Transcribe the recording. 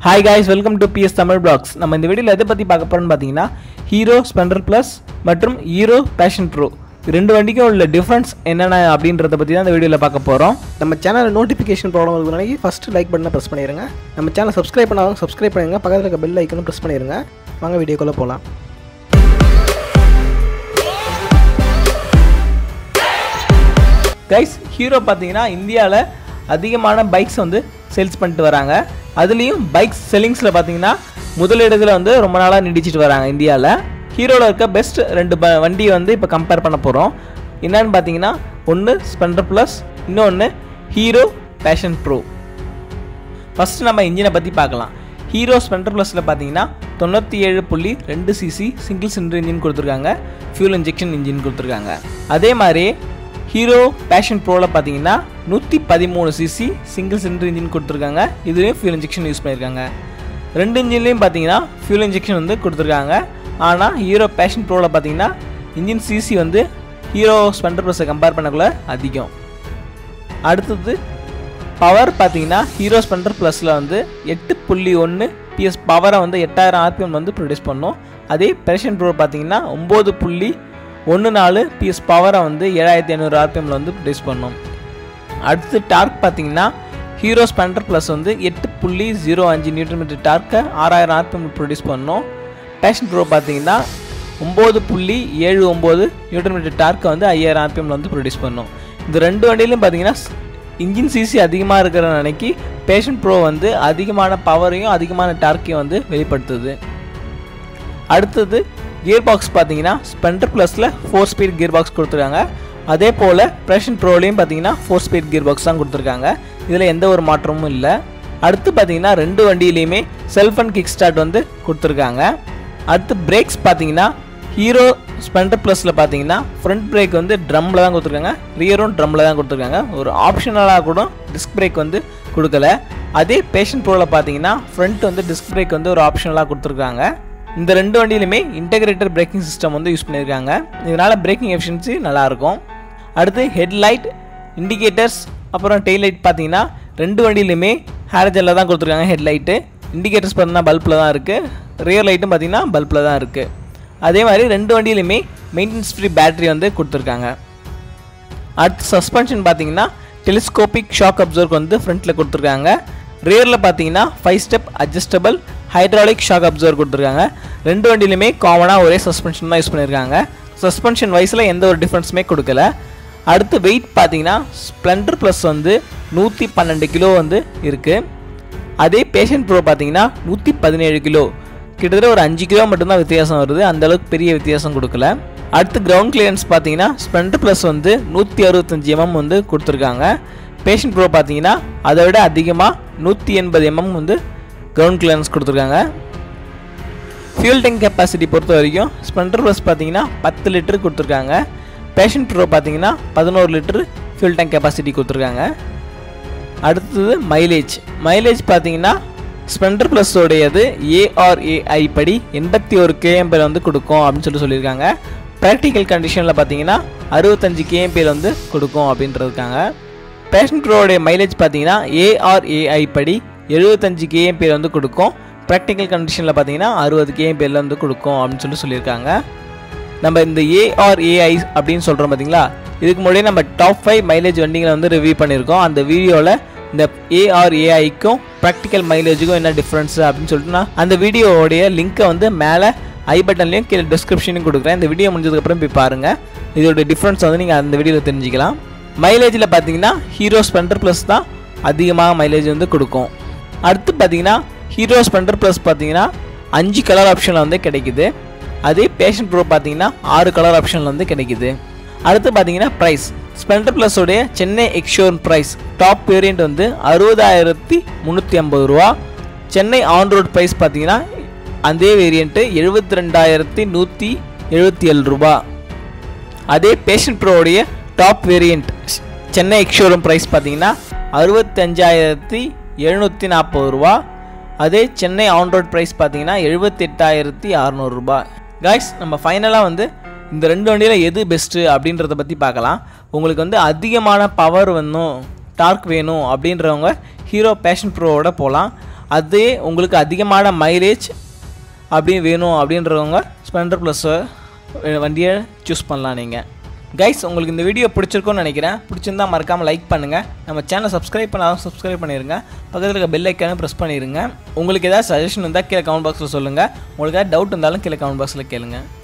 hi guys welcome to PS Tamil blogs நம்ம இந்த வீடியோவில் எதை பற்றி பார்க்க போகிறோம்னு பார்த்தீங்கன்னா ஹீரோ ஸ்பெண்டர் ப்ளஸ் மற்றும் ஹீரோ பேஷன் ப்ரோ ரெண்டு வண்டிக்கும் உள்ள டிஃப்ரென்ஸ் என்னென்ன அப்படின்றத பற்றி தான் இந்த வீடியோவில் பார்க்க போகிறோம் நம்ம சேனல் நோட்டிஃபிகேஷன் ப்ராப்ளம் இருக்கிறனால ஃபஸ்ட்டு லைக் பட்டனை ப்ரெஸ் பண்ணிடுங்க நம்ம சேனல் சப்ஸ்கிரைப் பண்ணாதவங்க சப்ஸ்கிரைப் பண்ணுங்க பக்கத்தில் இருக்க பெல் ஐக்கனும் ப்ரெஸ் பண்ணிடுங்க வாங்க வீடியோக்குள்ளே போகலாம் கைஸ் ஹீரோ பார்த்தீங்கன்னா இந்தியாவில் அதிகமான பைக்ஸ் வந்து சேல்ஸ் பண்ணிட்டு வராங்க அதுலேயும் பைக்ஸ் செல்லிங்ஸில் பார்த்தீங்கன்னா முதலிடத்தில் வந்து ரொம்ப நாளாக நீடிச்சிட்டு வராங்க இந்தியாவில் ஹீரோவில் இருக்க பெஸ்ட் ரெண்டு ப வண்டியை வந்து இப்போ கம்பேர் பண்ண போகிறோம் என்னன்னு பார்த்தீங்கன்னா ஒன்று ஸ்பெண்டர் ப்ளஸ் இன்னொன்று ஹீரோ பேஷன் ப்ரோ ஃபஸ்ட்டு நம்ம இன்ஜினை பற்றி பார்க்கலாம் ஹீரோ ஸ்பெண்டர் ப்ளஸில் பார்த்தீங்கன்னா தொண்ணூற்றி ஏழு புள்ளி ரெண்டு சிசி சிங்கிள் சிலிண்டர் இன்ஜின் கொடுத்துருக்காங்க ஃபியூல் இன்ஜெக்ஷன் இன்ஜின் கொடுத்துருக்காங்க அதே மாதிரி ஹீரோ பேஷன் ப்ரோவில் பார்த்தீங்கன்னா நூற்றி பதிமூணு சிசி சிங்கிள் சிலிண்டர் இன்ஜின் கொடுத்துருக்காங்க இதுலேயும் ஃபியூல் இன்ஜெக்ஷன் யூஸ் பண்ணியிருக்காங்க ரெண்டு இன்ஜின்லேயும் பார்த்தீங்கன்னா ஃபியூல் இன்ஜெக்ஷன் வந்து கொடுத்துருக்காங்க ஆனால் ஹீரோ பேஷன் ப்ரோவில் பார்த்தீங்கன்னா இன்ஜின் சிசி வந்து ஹீரோ ஸ்பெண்டர் ப்ளஸை கம்பேர் பண்ணக்குள்ள அதிகம் அடுத்தது பவர் பார்த்தீங்கன்னா ஹீரோ ஸ்பெண்டர் ப்ளஸில் வந்து எட்டு புள்ளி ஒன்று பிஎஸ் பவரை வந்து எட்டாயிரம் ஆர்பிஎம் வந்து ப்ரொடியூஸ் பண்ணும் அதே பேஷன் ப்ரோ பார்த்தீங்கன்னா ஒம்பது புள்ளி ஒன்று நாலு பிஎஸ் பவரை வந்து ஏழாயிரத்தி ஐநூறு ஆர்பிஎம்மில் வந்து ப்ரொடியூஸ் பண்ணும் அடுத்து டார்க் பார்த்தீங்கன்னா ஹீரோ ஸ்பெண்டர் ப்ளஸ் வந்து எட்டு புள்ளி ஜீரோ அஞ்சு நியூட்டன் மீட்டர் டார்க்கை ஆறாயிரம் ஆர்பிஎம் ப்ரொடியூஸ் பண்ணும் பேஷன் ப்ரோ பார்த்தீங்கன்னா ஒம்பது புள்ளி ஏழு ஒம்பது நியூட்டன் மீட்டர் டார்க்கை வந்து ஐயாயிரம் ஆர்பிஎம்மில் வந்து ப்ரொடியூஸ் பண்ணும் இந்த ரெண்டு வண்டியிலும் பார்த்தீங்கன்னா இன்ஜின் சிசி அதிகமாக இருக்கிற அன்னைக்கு பேஷன் ப்ரோ வந்து அதிகமான பவரையும் அதிகமான டார்க்கையும் வந்து வெளிப்படுத்துது அடுத்தது கியர் பாக்ஸ் பார்த்தீங்கன்னா ஸ்பெண்டர் ப்ளஸில் ஃபோர் ஸ்பீட் கியர் பாக்ஸ் கொடுத்துருக்காங்க அதே போல் பேஷன் ப்ரோலையும் பார்த்தீங்கன்னா ஃபோர் ஸ்பீட் கியர் பாக்ஸ் தான் கொடுத்துருக்காங்க இதில் எந்த ஒரு மாற்றமும் இல்லை அடுத்து பார்த்தீங்கன்னா ரெண்டு வண்டியிலையுமே செல்ஃப் அண்ட் கிக் ஸ்டார்ட் வந்து கொடுத்துருக்காங்க அடுத்து பிரேக்ஸ் பார்த்தீங்கன்னா ஹீரோ ஸ்பெண்டர் ப்ளஸில் பார்த்தீங்கன்னா ஃப்ரண்ட் பிரேக் வந்து ட்ரம்மில் தான் கொடுத்துருக்காங்க ரியரும் ட்ரம்மில் தான் கொடுத்துருக்காங்க ஒரு ஆப்ஷனலாக கூட டிஸ்க் பிரேக் வந்து கொடுக்கல அதே பேஷன் ப்ரோவில் பார்த்தீங்கன்னா ஃப்ரண்ட் வந்து டிஸ்க் பிரேக் வந்து ஒரு ஆப்ஷனலாக கொடுத்துருக்காங்க இந்த ரெண்டு வண்டியிலுமே இன்டகிரேட்டர் பிரேக்கிங் சிஸ்டம் வந்து யூஸ் பண்ணியிருக்காங்க இதனால் பிரேக்கிங் எஃபிஷியன்சி நல்லாயிருக்கும் அடுத்து ஹெட்லைட் இண்டிகேட்டர்ஸ் அப்புறம் டெய்ல் லைட் பார்த்தீங்கன்னா ரெண்டு வண்டியிலுமே ஹேரஜனில் தான் கொடுத்துருக்காங்க ஹெட்லைட்டு இண்டிகேட்டர்ஸ் பார்த்தீங்கன்னா பல்பில் தான் இருக்குது ரியர் லைட்டும் பார்த்தீங்கன்னா பல்பில் தான் இருக்குது அதே மாதிரி ரெண்டு வண்டியிலுமே மெயின்டெனன்ஸ் ஃப்ரீ பேட்டரி வந்து கொடுத்துருக்காங்க அடுத்து சஸ்பென்ஷன் பார்த்தீங்கன்னா டெலிஸ்கோபிக் ஷாக் அப்சர்வ் வந்து ஃப்ரண்ட்டில் கொடுத்துருக்காங்க ரியரில் பார்த்தீங்கன்னா five step adjustable hydraulic shock absorber கொடுத்துருக்காங்க ரெண்டு வண்டியிலுமே காமனாக ஒரே சஸ்பென்ஷன் தான் யூஸ் பண்ணியிருக்காங்க சஸ்பென்ஷன் வைஸில் எந்த ஒரு டிஃப்ரென்ஸுமே கொடுக்கல அடுத்து வெயிட் பார்த்தீங்கன்னா ஸ்ப்ளெண்டர் ப்ளஸ் வந்து நூற்றி பன்னெண்டு கிலோ வந்து இருக்குது அதே பேஷன் ப்ரோ பார்த்தீங்கன்னா நூற்றி பதினேழு கிலோ கிட்டத்தட்ட ஒரு அஞ்சு கிலோ மட்டும்தான் வித்தியாசம் வருது அந்த அளவுக்கு பெரிய வித்தியாசம் கொடுக்கல அடுத்து கிரவுண்ட் கிளியரன்ஸ் பார்த்தீங்கன்னா ஸ்ப்ளெண்டர் ப்ளஸ் வந்து நூற்றி அறுபத்தஞ்சி எம்எம் வந்து கொடுத்துருக்காங்க பேஷன் ப்ரோ பார்த்தீங்கன்னா அதை விட அதிகமாக நூற்றி எண்பது எம்எம் வந்து கிரவுண்ட் கிளியரன்ஸ் கொடுத்துருக்காங்க ஃபியூல் டேங்க் கெப்பாசிட்டி பொறுத்த வரைக்கும் ஸ்ப்ளெண்டர் ப்ளஸ் பார்த்தீங்கன்னா பத்து லிட்டர் கொடுத்துருக்காங்க பேஷன் ப்ரோ பார்த்தீங்கன்னா பதினோரு லிட்டர் ஃபியூல் டேங்க் கெப்பாசிட்டி கொடுத்துருக்காங்க அடுத்தது மைலேஜ் மைலேஜ் பார்த்தீங்கன்னா ஸ்பெண்டர் ப்ளஸோடையது ஏஆர்ஏஐ படி எண்பத்தி ஒரு கேஎம்பியில் வந்து கொடுக்கும் அப்படின்னு சொல்லி சொல்லியிருக்காங்க ப்ராக்டிக்கல் கண்டிஷனில் பார்த்தீங்கன்னா அறுபத்தஞ்சு கேஎம்பியில் வந்து கொடுக்கும் அப்படின்றதுக்காங்க பேஷன் ப்ரோடைய மைலேஜ் பார்த்தீங்கன்னா ஏஆர்ஏஐ படி எழுபத்தஞ்சு கேஎம்பியில் வந்து கொடுக்கும் ப்ராக்டிக்கல் கண்டிஷனில் பார்த்தீங்கன்னா அறுபது கேஎம்பியில் வந்து கொடுக்கும் அப்படின்னு சொல்லி சொல்லியிருக்காங்க நம்ம இந்த ஏஆர்ஏஐ அப்படின்னு சொல்கிறோம் பார்த்தீங்களா இதுக்கு முன்னாடியே நம்ம டாப் ஃபைவ் மைலேஜ் வண்டிங்களை வந்து ரிவ்யூ பண்ணியிருக்கோம் அந்த வீடியோவில் இந்த ஏஆர்ஏஐக்கும் ப்ராக்டிக்கல் மைலேஜுக்கும் என்ன டிஃப்ரென்ஸ் அப்படின்னு சொல்லிட்டு நான் அந்த வீடியோவோடைய லிங்க்கை வந்து மேலே ஐ பட்டன்லையும் கீழே டிஸ்கிரிப்ஷனையும் கொடுக்குறேன் இந்த வீடியோ முடிஞ்சதுக்கப்புறம் போய் பாருங்கள் இதோட டிஃப்ரென்ஸ் வந்து நீங்கள் அந்த வீடியோவில் தெரிஞ்சுக்கலாம் மைலேஜில் பார்த்தீங்கன்னா ஹீரோ ஸ்பெண்டர் ப்ளஸ் தான் அதிகமாக மைலேஜ் வந்து கொடுக்கும் அடுத்து பார்த்தீங்கன்னா ஹீரோ ஸ்பெண்டர் ப்ளஸ் பார்த்தீங்கன்னா அஞ்சு கலர் ஆப்ஷனில் வந்து கிடைக்குது அதே பேஷன் ப்ரோ பார்த்தீங்கன்னா ஆறு கலர் ஆப்ஷனில் வந்து கிடைக்குது அடுத்து பார்த்தீங்கன்னா ப்ரைஸ் ஸ்பெண்டர் ப்ளஸோடைய Chennai ex showroom price top variant வந்து அறுபதாயிரத்தி முந்நூற்றி ஐம்பது ரூபா சென்னை ஆன் ரோட் ப்ரைஸ் பார்த்தீங்கன்னா அதே வேரியண்ட்டு எழுபத்தி ரெண்டாயிரத்தி நூற்றி எழுபத்தி ஏழு ரூபா அதே பேஷன் ப்ரோவுடைய top variant Chennai ex showroom price பார்த்தீங்கன்னா அறுபத்தஞ்சாயிரத்தி எழுநூற்றி நாற்பது ரூபா அதே சென்னை ஆன் ரோட் ப்ரைஸ் பார்த்தீங்கன்னா எழுபத்தெட்டாயிரத்தி அறநூறுபா காய்ஸ் நம்ம ஃபைனலாக வந்து இந்த ரெண்டு வண்டியில் எது பெஸ்ட்டு அப்படின்றத பற்றி பார்க்கலாம் உங்களுக்கு வந்து அதிகமான பவர் வேணும் டார்க் வேணும் அப்படின்றவங்க ஹீரோ பேஷன் ப்ரோவோட போகலாம் அதே உங்களுக்கு அதிகமான மைலேஜ் அப்படி வேணும் அப்படின்றவங்க ஸ்ப்ளெண்டர் ப்ளஸ் வண்டியை சூஸ் பண்ணலாம் நீங்கள் கைஸ் உங்களுக்கு இந்த வீடியோ பிடிச்சிருக்கும்னு நினைக்கிறேன் பிடிச்சிருந்தா மறக்காமல் லைக் பண்ணுங்கள் நம்ம சேனலை சப்ஸ்கிரைப் பண்ணாலும் சப்ஸ்கிரைப் பண்ணிடுங்க பக்கத்தில் இருக்க பெல் ஐக்கானும் ப்ரெஸ் பண்ணிடுங்க உங்களுக்கு ஏதாவது சஜஷன் இருந்தால் கீழே கமெண்ட் பாக்ஸில் சொல்லுங்கள் உங்களுக்கு ஏதாவது டவுட் இருந்தாலும் கீழே கமெண்ட் பாக்ஸில் கேளுங்க